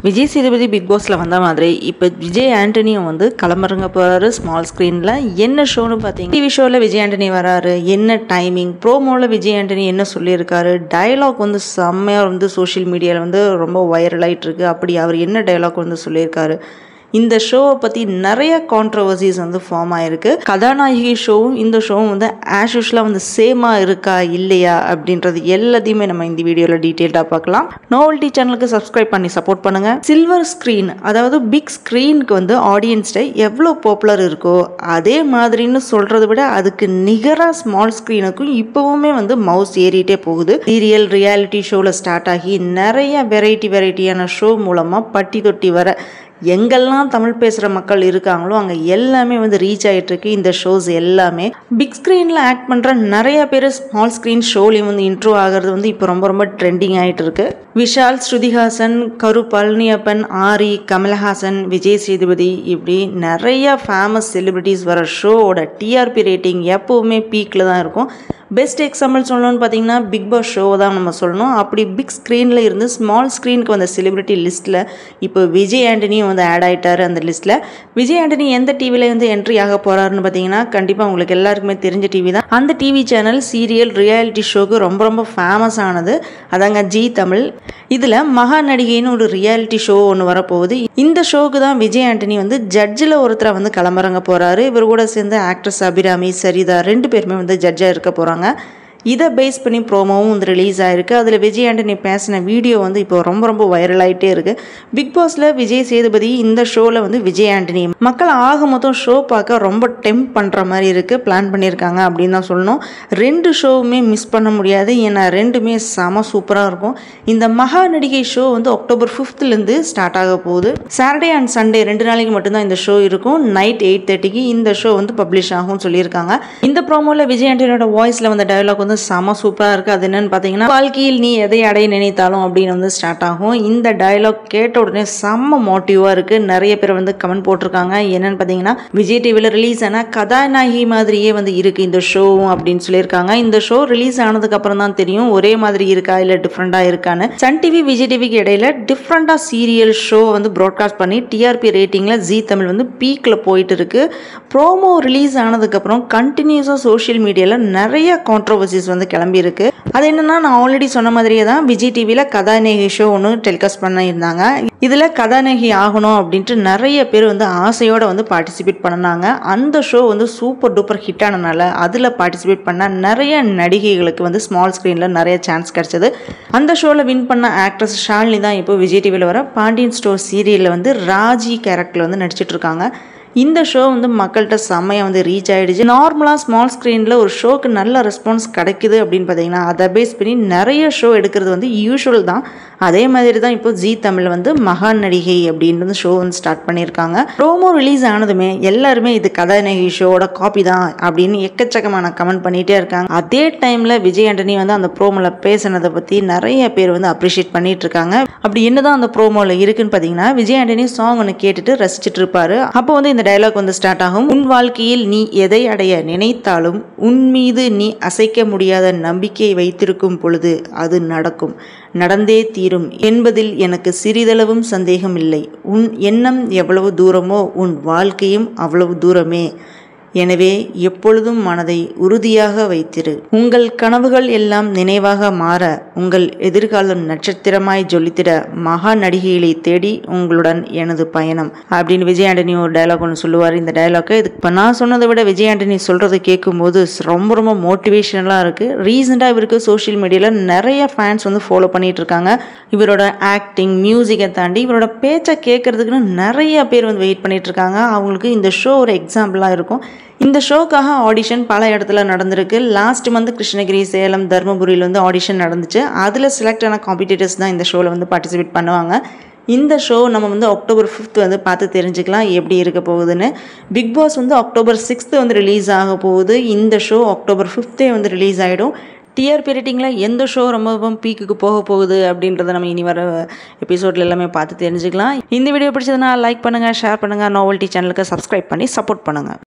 Vijay Sethupathi big பாஸில் வந்த மாதிரி இப்போ விஜய் ஆண்டனியும் வந்து கிளம்புறங்க போகிறாரு ஸ்மால் ஸ்க்ரீனில் என்ன ஷோன்னு பார்த்தீங்க டிவி ஷோவில் விஜய் ஆண்டனி வராரு என்ன டைமிங் ப்ரோமோவில் விஜய் ஆண்டனி என்ன சொல்லியிருக்காரு டயலாக் வந்து செம்மையாக வந்து சோஷியல் மீடியாவில் வந்து ரொம்ப வைரல் ஆயிட்டு இருக்கு அப்படி அவர் என்ன டயலாக் வந்து சொல்லியிருக்காரு இந்த ஷோவை பற்றி நிறைய கான்ட்ரவர்சிஸ் வந்து ஃபார்ம் ஆயிருக்கு கதாநாயகி ஷோவும் இந்த ஷோவும் வந்து ஆஸ் யூஷுவலாக வந்து சேமாக இருக்கா இல்லையா அப்படின்றது எல்லாத்தையுமே நம்ம இந்த வீடியோவில் டீட்டெயில்டாக பார்க்கலாம் நோவல்டி சேனலுக்கு சப்ஸ்கிரைப் பண்ணி சப்போர்ட் பண்ணுங்கள் சில்வர் ஸ்க்ரீன் அதாவது பிக் ஸ்க்ரீனுக்கு வந்து ஆடியன்ஸ்ட எவ்வளோ பாப்புலர் இருக்கோ அதே மாதிரின்னு சொல்கிறத விட அதுக்கு நிகராக ஸ்மால் ஸ்க்ரீனுக்கும் இப்போவுமே வந்து மவுஸ் ஏறிட்டே போகுது சீரியல் ரியாலிட்டி ஷோவில் ஸ்டார்ட் ஆகி நிறைய வெரைட்டி வெரைட்டியான ஷோ மூலமாக பட்டி தொட்டி வர எங்கெல்லாம் தமிழ் பேசுகிற மக்கள் இருக்காங்களோ அங்கே எல்லாமே வந்து ரீச் ஆகிட்டுருக்கு இந்த ஷோஸ் எல்லாமே பிக் ஸ்க்ரீனில் ஆக்ட் பண்ணுற நிறைய பேர் ஸ்மால் ஸ்க்ரீன் ஷோலையும் வந்து இன்ட்ரோ ஆகிறது வந்து இப்போ ரொம்ப ரொம்ப ட்ரெண்டிங் ஆகிட்டு இருக்கு விஷால் ஸ்ருதிஹாசன் கரு பழனியப்பன் ஆரி கமலஹாசன் விஜய் சேதுபதி இப்படி நிறைய ஃபேமஸ் செலிபிரிட்டிஸ் வர ஷோவோட டிஆர்பி ரேட்டிங் எப்போவுமே பீக்கில் தான் இருக்கும் பெஸ்ட் எக்ஸாம்பிள் சொல்லணும்னு பார்த்தீங்கன்னா பிக் பாஸ் ஷோ தான் நம்ம சொல்லணும் அப்படி பிக் ஸ்க்ரீனில் இருந்து ஸ்மால் ஸ்க்ரீனுக்கு வந்த செலிபிரிட்டி லிஸ்ட்டில் இப்போ விஜய் ஆண்டனியும் வந்து ஆட் ஆகிட்டார் அந்த லிஸ்ட்டில் விஜய் ஆண்டனி எந்த டிவியில் வந்து என்ட்ரி ஆக போகிறாருன்னு பார்த்தீங்கன்னா கண்டிப்பாக உங்களுக்கு எல்லாருக்குமே தெரிஞ்ச டிவி தான் அந்த டிவி சேனல் சீரியல் ரியாலிட்டி ஷோக்கு ரொம்ப ரொம்ப ஃபேமஸ் ஆனது அதாங்க ஜி தமிழ் இதில் மகா நடிகைன்னு ஒரு ரியாலிட்டி ஷோ ஒன்று வரப்போகுது இந்த ஷோக்கு தான் விஜய் ஆண்டனி வந்து ஜட்ஜில் ஒருத்தரை வந்து கிளம்புறங்க போகிறாரு இவர் கூட சேர்ந்து ஆக்ட்ரஸ் அபிராமி சரிதா ரெண்டு பேருமே வந்து ஜட்ஜாக இருக்க போகிறாங்க இதை பேஸ் பண்ணி ப்ரோமோவும் வந்து ரிலீஸ் ஆயிருக்கு அதில் விஜய் ஆண்டனி பேசின வீடியோ வந்து இப்போ ரொம்ப ரொம்ப வைரல் ஆகிட்டே இருக்குது பிக் பாஸில் விஜய் சேதுபதி இந்த ஷோவில் வந்து விஜய் ஆண்டனி மக்கள் ஆக மொத்தம் ஷோ பார்க்க ரொம்ப டெம்ப் பண்ணுற மாதிரி இருக்குது பிளான் பண்ணியிருக்காங்க அப்படின்னு தான் சொல்லணும் ரெண்டு ஷோவுமே மிஸ் பண்ண முடியாது ஏன்னா ரெண்டுமே செம சூப்பராக இருக்கும் இந்த மகா நடிகை ஷோ வந்து அக்டோபர் ஃபிஃப்த்லேருந்து ஸ்டார்ட் ஆக போகுது சாட்டர்டே அண்ட் சண்டே ரெண்டு நாளைக்கு மட்டும்தான் இந்த ஷோ இருக்கும் நைட் எயிட் தேர்ட்டிக்கு இந்த ஷோ வந்து பப்ளிஷ் ஆகும்னு சொல்லியிருக்காங்க இந்த ப்ரோமோவில் விஜய் ஆண்டனியோட வாய்ஸில் வந்த டயலாக் வந்து வந்து செம சூப்பராக இருக்குது அது என்னன்னு பார்த்தீங்கன்னா வாழ்க்கையில் நீ எதை அடைய நினைத்தாலும் அப்படின்னு வந்து ஸ்டார்ட் ஆகும் இந்த டயலாக் கேட்ட உடனே செம்ம மோட்டிவாக இருக்குது நிறைய பேர் வந்து கமெண்ட் போட்டிருக்காங்க என்னன்னு பார்த்தீங்கன்னா விஜய் டிவியில் ரிலீஸ் ஆன கதாநாயகி மாதிரியே வந்து இருக்குது இந்த ஷோவும் அப்படின்னு சொல்லியிருக்காங்க இந்த ஷோ ரிலீஸ் ஆனதுக்கு அப்புறம் தான் தெரியும் ஒரே மாதிரி இருக்கா இல்லை டிஃப்ரெண்ட்டாக இருக்கான்னு சன் டிவி விஜய் டிவிக்கு இடையில டிஃப்ரெண்ட்டாக சீரியல் ஷோ வந்து ப்ராட்காஸ்ட் பண்ணி டிஆர்பி ரேட்டிங்கில் ஜி தமிழ் வந்து பீக்கில் போயிட்டு இருக்கு ப்ரோமோ ரிலீஸ் ஆனதுக்கப்புறம் கண்டினியூஸாக சோஷியல் மீடியாவில் நிறைய கான்ட்ரவர்சிஸ் வந்து கிளம்பியிருக்கு அது என்னன்னா நான் ஆல்ரெடி சொன்ன மாதிரியே தான் விஜய் டிவியில் கதாநாயகி ஷோ ஒன்று டெலிகாஸ்ட் பண்ணியிருந்தாங்க இதில் கதாநாயகி ஆகணும் அப்படின்ட்டு நிறைய பேர் வந்து ஆசையோடு வந்து பார்ட்டிசிபேட் பண்ணாங்க அந்த ஷோ வந்து சூப்பர் டூப்பர் ஹிட் ஆனனால அதில் பார்ட்டிசிபேட் பண்ண நிறைய நடிகைகளுக்கு வந்து ஸ்மால் ஸ்க்ரீனில் நிறைய சான்ஸ் கிடச்சிது அந்த ஷோவில் வின் பண்ண ஆக்ட்ரஸ் ஷாலினி தான் இப்போ விஜய் டிவியில் வர பாண்டியன் ஸ்டோர் சீரியலில் வந்து ராஜி கேரக்டரில் வந்து நடிச்சிட்டு இருக்காங்க இந்த ஷோ வந்து மக்கள்கிட்ட செம்மையாக வந்து ரீச் ஆகிடுச்சு நார்மலாக ஸ்மால் ஸ்க்ரீனில் ஒரு ஷோக்கு நல்ல ரெஸ்பான்ஸ் கிடைக்குது அப்படின்னு பார்த்தீங்கன்னா அதை பேஸ் பண்ணி நிறைய ஷோ எடுக்கிறது வந்து யூஷுவல் தான் அதே மாதிரி தான் இப்போ ஜி தமிழ் வந்து மகான் நடிகை அப்படின்றது ஷோ வந்து ஸ்டார்ட் பண்ணியிருக்காங்க ப்ரோமோ ரிலீஸ் ஆனதுமே எல்லாருமே இது கதாநாயகி ஷோவோட காப்பி தான் அப்படின்னு எக்கச்சக்கமான கமெண்ட் பண்ணிகிட்டே இருக்காங்க அதே டைமில் விஜய் ஆண்டனி வந்து அந்த ப்ரோமோவில் பேசினதை பற்றி நிறைய பேர் வந்து அப்ரிஷியேட் பண்ணிட்டு இருக்காங்க அப்படி என்னதான் அந்த ப்ரோமோவில் இருக்குன்னு பார்த்தீங்கன்னா விஜய் ஆண்டனி சாங் ஒன்று கேட்டுட்டு ரசிச்சுட்டு இருப்பாரு அப்போ வந்து இந்த டைலாக் வந்து ஸ்டார்ட் ஆகும் உன் வாழ்க்கையில் நீ எதை அடைய நினைத்தாலும் உன் மீது நீ அசைக்க முடியாத நம்பிக்கை வைத்திருக்கும் பொழுது அது நடக்கும் நடந்தே தீரும் என்பதில் எனக்கு சிறிதளவும் சந்தேகம் இல்லை உன் எண்ணம் எவ்வளவு தூரமோ உன் வாழ்க்கையும் அவ்வளவு தூரமே எனவே எப்பொழுதும் மனதை உறுதியாக வைத்திரு உங்கள் கனவுகள் எல்லாம் நினைவாக மாற உங்கள் எதிர்காலம் நட்சத்திரமாய் ஜொலித்திட மகா நடிகைகளை தேடி உங்களுடன் எனது பயணம் அப்படின்னு விஜய் ஆண்டனி ஒரு டைலாக் ஒன்று சொல்லுவார் இந்த டைலாக்கை இது இப்போ நான் சொன்னதை விட விஜய் ஆண்டனி சொல்கிறத கேட்கும்போது ரொம்ப ரொம்ப மோட்டிவேஷனலாக இருக்குது ரீசெண்டாக இவருக்கு சோஷியல் மீடியாவில் நிறைய ஃபேன்ஸ் வந்து ஃபாலோ பண்ணிட்டு இருக்காங்க இவரோட ஆக்டிங் மியூசிக்கை தாண்டி இவரோட பேச்சை கேட்கறதுக்குன்னு நிறைய பேர் வந்து வெயிட் பண்ணிட்டு இருக்காங்க அவங்களுக்கு இந்த ஷோ ஒரு எக்ஸாம்பிளாக இருக்கும் இந்த ஷோக்காக ஆடிஷன் பல இடத்துல நடந்திருக்கு லாஸ்ட் மந்த் கிருஷ்ணகிரி சேலம் தருமபுரியில் வந்து ஆடிஷன் நடந்துச்சு அதில் செலக்ட் ஆன காம்படிட்டர்ஸ் தான் இந்த ஷோவில் வந்து பார்ட்டிசிபேட் பண்ணுவாங்க இந்த ஷோ நம்ம வந்து அக்டோபர் ஃபிஃப்த் வந்து பார்த்து தெரிஞ்சுக்கலாம் எப்படி இருக்க போகுதுன்னு பிக் பாஸ் வந்து அக்டோபர் சிக்ஸ்த்து வந்து ரிலீஸ் ஆக போகுது இந்த ஷோ அக்டோபர் ஃபிஃப்த்தே வந்து ரிலீஸ் ஆகிடும் டிஆர்பி ரேட்டிங்கில் எந்த ஷோ ரொம்ப பீக்குக்கு போக போகுது அப்படின்றத நம்ம இனி வர எபிசோட்ல எல்லாமே பார்த்து தெரிஞ்சுக்கலாம் இந்த வீடியோ பிடிச்சதுன்னா லைக் பண்ணுங்கள் ஷேர் பண்ணுங்கள் நோவல்டி சேனலுக்கு சப்ஸ்கிரைப் பண்ணி சப்போர்ட் பண்ணுங்கள்